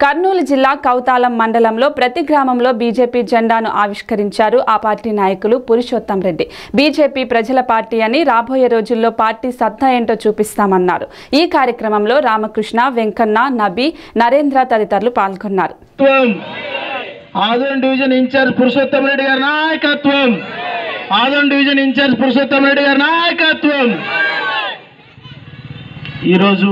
కర్నూలు జిల్లా కౌతాలం మండలంలో ప్రతి గ్రామంలో బీజేపీ జెండాను ఆవిష్కరించారు ఆ పార్టీ నాయకులు పురుషోత్తం రెడ్డి బీజేపీ ప్రజల పార్టీ అని రాబోయే రోజుల్లో పార్టీ సత్తా ఏంటో చూపిస్తామన్నారు ఈ కార్యక్రమంలో రామకృష్ణ వెంకన్న నబీ నరేంద్ర తదితరులు పాల్గొన్నారు నాయకత్వం ఆదోన్ డివిజన్ ఇన్ఛార్జ్ పురుషోత్తం రెడ్డి గారి నాయకత్వం ఆదోన్ డివిజన్ ఇన్ఛార్జ్ పురుషోత్తం రెడ్డి గారి నాయకత్వం ఈరోజు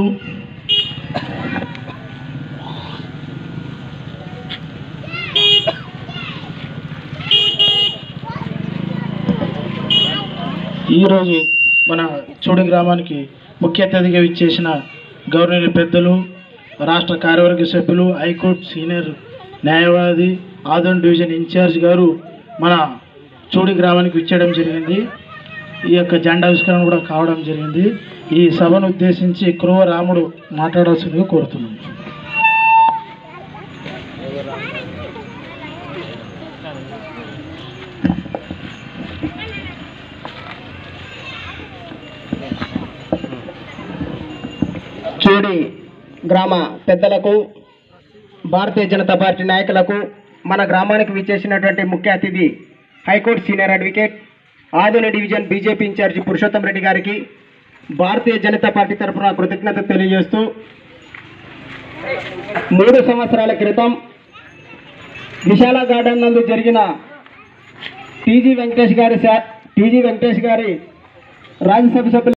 ఈరోజు మన చూడు గ్రామానికి ముఖ్య అతిథిగా ఇచ్చేసిన గవర్నర్ పెద్దలు రాష్ట్ర కార్యవర్గ సభ్యులు హైకోర్టు సీనియర్ న్యాయవాది ఆదోన్ డివిజన్ ఇన్ఛార్జ్ గారు మన చూడి గ్రామానికి ఇచ్చేయడం జరిగింది ఈ యొక్క జెండావిష్కరణ కూడా కావడం జరిగింది ఈ సభను ఉద్దేశించి క్రూవ రాముడు మాట్లాడాల్సిందిగా కోరుతున్నాను చూడి గ్రామ పెద్దలకు భారతీయ జనతా పార్టీ నాయకులకు మన గ్రామానికి విచ్చేసినటువంటి ముఖ్య అతిథి high court senior advocate Adoni division BJP incharge Purushottam Reddy గారికి భారతీయ జనతా పార్టీ తరఫున కృతజ్ఞత తెలియజేస్తూ మూడు సంవత్సరాల క్రితం విశాల గార్డెన్ నందు జరిగిన టీజీ వెంకటేష్ గారి శా- టీజీ వెంకటేష్ గారి రాజ్యసభ సభ్యులు